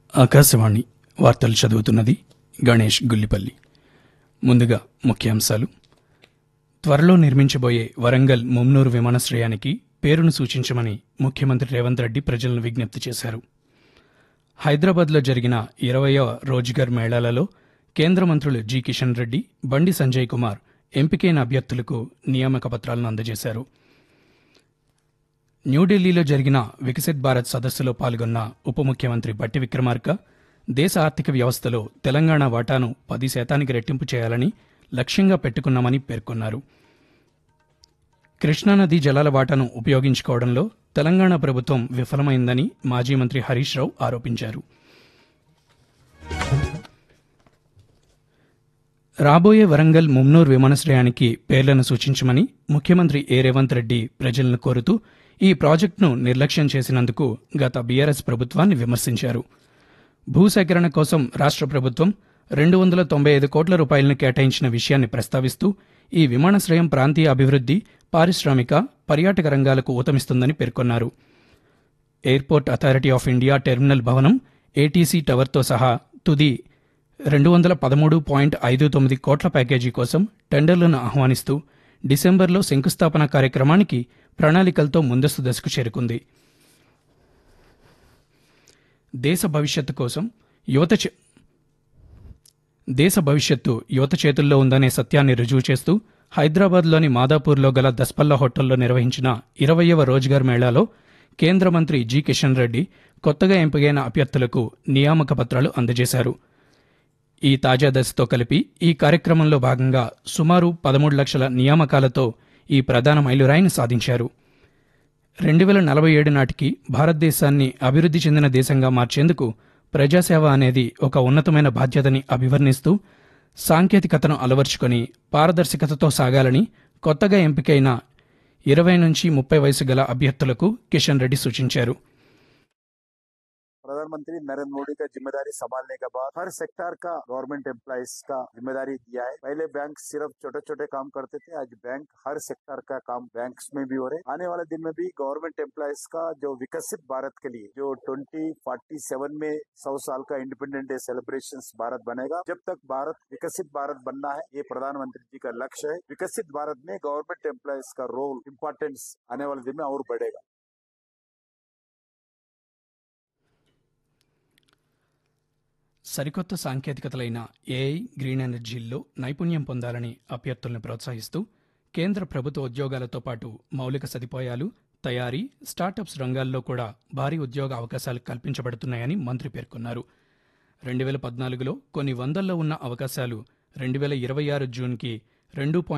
ఆకాశవాణి వార్తలు చదువుతున్నది గణేష్ గుల్లిపల్లి ముందుగా ముఖ్యాంశాలు త్వరలో నిర్మించబోయే వరంగల్ ముమ్నూరు విమానాశ్రయానికి పేరును సూచించమని ముఖ్యమంత్రి రేవంత్ రెడ్డి ప్రజలను విజ్ఞప్తి చేశారు హైదరాబాద్లో జరిగిన ఇరవయవ రోజ్గర్ మేళాలలో కేంద్ర మంత్రులు జి కిషన్ రెడ్డి బండి సంజయ్ కుమార్ ఎంపికైన అభ్యర్థులకు నియామక పత్రాలను అందజేశారు న్యూఢిల్లీలో జరిగిన వికసిత్ భారత్ సదస్సులో పాల్గొన్న ఉప ముఖ్యమంత్రి బట్టి విక్రమార్క దేశ ఆర్థిక వ్యవస్థలో తెలంగాణ వాటాను పది శాతానికి రెట్టింపు చేయాలని లక్ష్యంగా పెట్టుకున్నామని పేర్కొన్నారు కృష్ణానది జలాల వాటాను ఉపయోగించుకోవడంలో తెలంగాణ ప్రభుత్వం విఫలమైందని మాజీ మంత్రి హరీష్ రావు ఆరోపించారు రాబోయే వరంగల్ ముమ్నూర్ విమానాశ్రయానికి పేర్లను సూచించమని ముఖ్యమంత్రి ఏ రేవంత్ రెడ్డి ప్రజలను కోరుతూ ఈ ప్రాజెక్టును నిర్లక్ష్యం చేసినందుకు గత బీఆర్ఎస్ ప్రభుత్వాన్ని విమర్శించారు భూసేకరణ కోసం రాష్ట్ర ప్రభుత్వం రెండు వందల తొంభై ఐదు కోట్ల రూపాయలను కేటాయించిన విషయాన్ని ప్రస్తావిస్తూ ఈ విమానాశ్రయం ప్రాంతీయ అభివృద్ధి పారిశ్రామిక పర్యాటక రంగాలకు ఊతమిస్తుందని పేర్కొన్నారు airport authority of India terminal భవనం ఏటీసీ టవర్తో సహా తుది రెండు వందల పదమూడు పాయింట్ ఐదు తొమ్మిది కోట్ల ప్యాకేజీ కోసం టెండర్లను ఆహ్వానిస్తూ డిసెంబర్లో శంకుస్థాపన కార్యక్రమానికి ప్రణాళికలతో ముందస్తు దశకు చేరుకుంది దేశ భవిష్యత్తు కోసం యువత చే- దేశ భవిష్యత్తు యువత చేతుల్లో ఉందనే సత్యాన్ని రుజువు చేస్తూ హైదరాబాద్లోని మాదాపూర్లో గల దస్పల్లా హోటల్లో నిర్వహించిన ఇరవయవ రోజ్గార్ మేళాలో కేంద్ర మంత్రి జి కిషన్ రెడ్డి కొత్తగా ఎంపికైన అభ్యర్థులకు నియామక పత్రాలు అందజేశారు ఈ తాజా దశతో కలిపి ఈ కార్యక్రమంలో భాగంగా సుమారు పదమూడు లక్షల నియామకాలతో ఈ ప్రధాన మైలురాయిని సాధించారు రెండు వేల నలభై ఏడు నాటికి భారతదేశాన్ని అభివృద్ధి చెందిన దేశంగా మార్చేందుకు ప్రజాసేవ అనేది ఒక ఉన్నతమైన బాధ్యతని అభివర్ణిస్తూ సాంకేతికతను అలవర్చుకొని పారదర్శకతతో సాగాలని కొత్తగా ఎంపికైన ఇరవై నుంచి ముప్పై వయసు గల అభ్యర్థులకు కిషన్ రెడ్డి సూచించారు प्रधानमंत्री नरेंद्र मोदी का जिम्मेदारी संभालने के बाद हर सेक्टर का गवर्नमेंट एम्प्लॉयज का जिम्मेदारी दिया है पहले बैंक सिर्फ छोटे छोटे काम करते थे आज बैंक हर सेक्टर का काम बैंक्स में भी हो रहे आने वाले दिन में भी गवर्नमेंट एम्प्लॉयज का जो विकसित भारत के लिए जो ट्वेंटी फोर्टी सेवन में सौ साल का इंडिपेंडेंट डे सेलिब्रेशन भारत बनेगा जब तक भारत विकसित भारत बनना है ये प्रधानमंत्री जी का लक्ष्य है विकसित भारत में गवर्नमेंट एम्प्लॉयज का रोल इम्पोर्टेंस आने वाले दिन में और बढ़ेगा సరికొత్త సాంకేతికతలైన ఏఐ గ్రీన్ ఎనర్జీల్లో నైపుణ్యం పొందాలని అభ్యర్థులను ప్రోత్సహిస్తూ కేంద్ర ప్రభుత్వ ఉద్యోగాలతో పాటు మౌలిక సదుపాయాలు తయారీ స్టార్టప్స్ రంగాల్లో కూడా భారీ ఉద్యోగ అవకాశాలు కల్పించబడుతున్నాయని మంత్రి పేర్కొన్నారు రెండు వేల పద్నాలుగులో కొన్ని వందల్లో ఉన్న అవకాశాలు రెండు వేల ఇరవై ఆరు జూన్కి రెండు